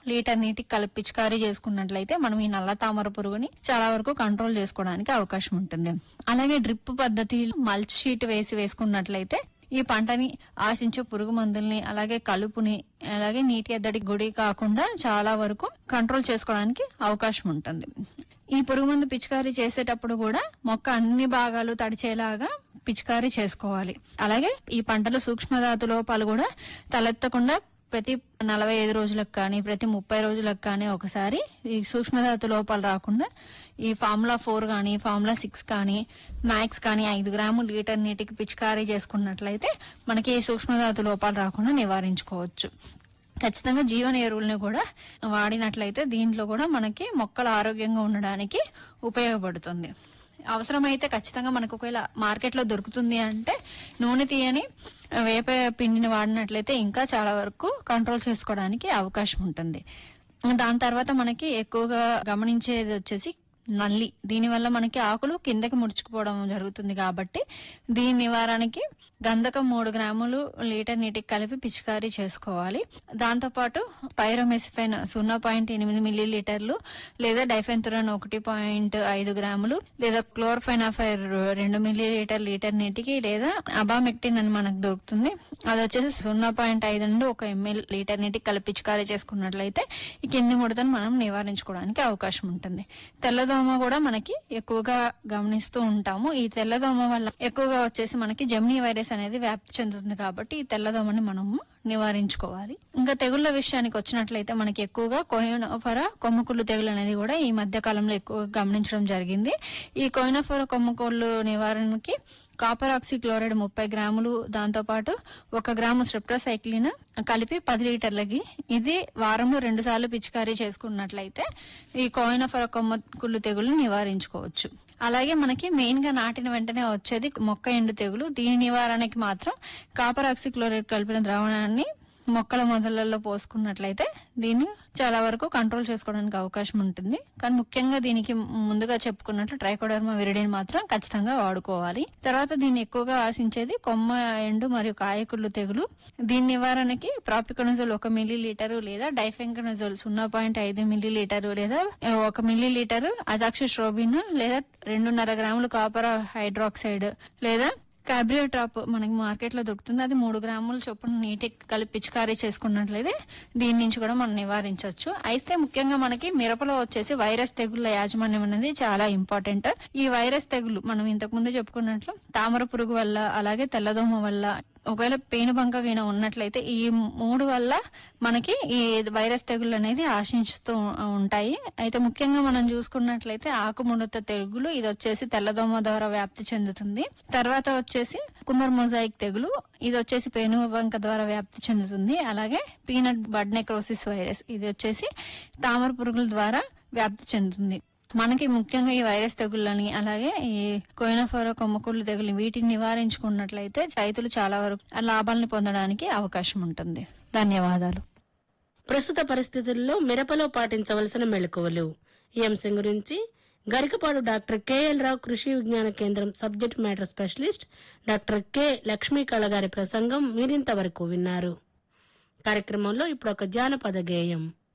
litre నీటికి కలిపి పిచికారీ చేసుకున్నట్లయితే మనం ఈ నల్ల తామర పురుగుని చాలా వరకు కంట్రోల్ చేసుకోవడానికి అవకాశం ఉంటుంది అలాగే డ్రిప్ పద్ధతి మల్చ్ షీట్ వేసి వేసుకున్నట్లయితే ఈ పంటని ఆశించే పురుగు మందుల్ని అలాగే కలుపుని అలాగే నీటి ఎద్దడి గుడి కాకుండా చాలా వరకు కంట్రోల్ చేసుకోవడానికి అవకాశం ఉంటుంది ఈ పురుగు మందు పిచికారీ చేసేటప్పుడు కూడా మొక్క అన్ని భాగాలు తడిచేలాగా పిచికారీ చేసుకోవాలి అలాగే ఈ పంటలో సూక్ష్మధాతు లోపాలు కూడా తలెత్తకుండా ప్రతి నలభై ఐదు రోజులకు కానీ ప్రతి ముప్పై రోజులకు కానీ ఒకసారి ఈ సూక్ష్మధాతు లోపాలు రాకుండా ఈ ఫార్ములా ఫోర్ కానీ ఫార్ములా సిక్స్ కానీ మ్యాక్స్ కానీ ఐదు గ్రాములు లీటర్ నీటికి పిచికారీ చేసుకున్నట్లయితే మనకి ఈ సూక్ష్మధాతు లోపాలు రాకుండా నివారించుకోవచ్చు ఖచ్చితంగా జీవన ఎరువుల్ని కూడా వాడినట్లయితే దీంట్లో కూడా మనకి మొక్కలు ఆరోగ్యంగా ఉండడానికి ఉపయోగపడుతుంది అవసరమైతే ఖచ్చితంగా మనకు ఒకవేళ మార్కెట్లో దొరుకుతుంది అంటే నూనె తీయని వేప పిండిని వాడినట్లయితే ఇంకా చాలా వరకు కంట్రోల్ చేసుకోవడానికి అవకాశం ఉంటుంది దాని తర్వాత మనకి ఎక్కువగా గమనించేది వచ్చేసి నల్లి దీనివల్ల మనకి ఆకులు కిందకి ముడుచుకుపోవడం జరుగుతుంది కాబట్టి దీని నివారణకి గంధకం మూడు గ్రాములు లీటర్ నీటికి కలిపి పిచికారీ చేసుకోవాలి దాంతోపాటు పైరోమెసిఫైన్ సున్నా పాయింట్ ఎనిమిది మిల్లీ లీటర్లు లేదా డైఫెన్తురన్ ఒకటి పాయింట్ ఐదు గ్రాములు లేదా క్లోర్ఫెనాఫైర్ రెండు మిల్లీ లీటర్ లీటర్ నీటికి లేదా అబామెక్టిన్ అని మనకు దొరుకుతుంది అది వచ్చేసి సున్నా పాయింట్ ఐదు నుండి ఒక ఎంఎల్ లీటర్ నీటికి కలిపి పిచికారీ చేసుకున్నట్లయితే ఈ కింది ముడతను మనం నివారించుకోవడానికి అవకాశం ఉంటుంది తెల్లదోమ కూడా మనకి ఎక్కువగా గమనిస్తూ ఉంటాము ఈ తెల్లదోమ వల్ల ఎక్కువగా వచ్చేసి మనకి జెమినీ వైరస్ అనేది వ్యాప్తి చెందుతుంది కాబట్టి ఈ తెల్లదోమని మనము నివారించుకోవాలి ఇంకా తెగుళ్ళ విషయానికి వచ్చినట్లయితే మనకి ఎక్కువగా కోయినోఫర కొమ్మకుళ్ళు తెగులు అనేది కూడా ఈ మధ్య కాలంలో ఎక్కువగా గమనించడం జరిగింది ఈ కోయినోఫర కొమ్మకుళ్ళు నివారణకి కాపర్ ఆక్సీ క్లోరైడ్ ముప్పై గ్రాములు దాంతో పాటు ఒక గ్రాము స్ట్రిప్టోసైక్లిన్ కలిపి పది లీటర్లకి ఇది వారంలో రెండు సార్లు పిచికారీ చేసుకున్నట్లయితే ఈ కోయినఫర కొమ్మ కుళ్ళు తెగులు నివారించుకోవచ్చు అలాగే మనకి మెయిన్ గా నాటిన వెంటనే వచ్చేది మొక్క ఎండు తెగులు దీని నివారణకి మాత్రం కాపర్ ఆక్సీ క్లోరైడ్ కలిపిన ద్రావణాన్ని మొక్కల మొదళ్లలో పోసుకున్నట్లయితే దీన్ని చాలా వరకు కంట్రోల్ చేసుకోవడానికి అవకాశం ఉంటుంది కానీ ముఖ్యంగా దీనికి ముందుగా చెప్పుకున్నట్లు ట్రైకోడర్మా విరిడిని మాత్రం ఖచ్చితంగా వాడుకోవాలి తర్వాత దీన్ని ఎక్కువగా ఆశించేది కొమ్మ ఎండు మరియు కాయకుళ్ళు తెగులు దీని నివారణకి ప్రాపికొనజోల్ ఒక మిల్లీ లీటరు లేదా డైఫెంకనజోల్ సున్నా పాయింట్ ఐదు మిల్లీ లీటరు లేదా ఒక మిల్లీ లీటరు అజాక్సిస్ట్రోబిన్ లేదా రెండున్నర గ్రాములు కాపర్ హైడ్రాక్సైడ్ లేదా టాప్ మనకి మార్కెట్ లో దొరుకుతుంది అది మూడు గ్రాముల చొప్పున నీటికి కలిపి పిచికారీ చేసుకున్నట్లయితే దీని నుంచి కూడా మనం నివారించవచ్చు అయితే ముఖ్యంగా మనకి మిరపలో వచ్చేసి వైరస్ తెగుళ్ళ యాజమాన్యం అనేది చాలా ఇంపార్టెంట్ ఈ వైరస్ తెగులు మనం ఇంతకు ముందు చెప్పుకున్నట్లు తామర పురుగు వల్ల అలాగే తెల్లదోమ వల్ల ఒకవేళ పేనుబంక గిన ఉన్నట్లయితే ఈ మూడు వల్ల మనకి ఈ వైరస్ తెగులు అనేది ఆశించుతూ ఉంటాయి అయితే ముఖ్యంగా మనం చూసుకున్నట్లయితే ఆకుముడత తెగులు ఇది వచ్చేసి తెల్లదోమ ద్వారా వ్యాప్తి చెందుతుంది తర్వాత వచ్చేసి కుమర్ మొజాయిక్ తెగులు ఇది వచ్చేసి పేనుబంక ద్వారా వ్యాప్తి చెందుతుంది అలాగే పీనట్ బడ్ నెక్రోసిస్ వైరస్ ఇది వచ్చేసి తామర పురుగుల ద్వారా వ్యాప్తి చెందుతుంది మనకి ముఖ్యంగా ఈ వైరస్ తెగుళ్ళని అలాగే ఈ కోయినఫోరో కొమ్మకుళ్ళు తెగులు వీటిని నివారించుకున్నట్లయితే రైతులు చాలా వరకు లాభాలను పొందడానికి అవకాశం ఉంటుంది ధన్యవాదాలు ప్రస్తుత పరిస్థితుల్లో మిరపలో పాటించవలసిన మెళకువలు ఈ అంశం గురించి గరికపాడు డాక్టర్ కెఎల్ రావు Krishi Vigyan Kendra subject matter specialist doctor K Lakshmi Kala గారి ప్రసంగం మీరింతవరకు విన్నారు కార్యక్రమంలో ఇప్పుడు ఒక జానపద గేయం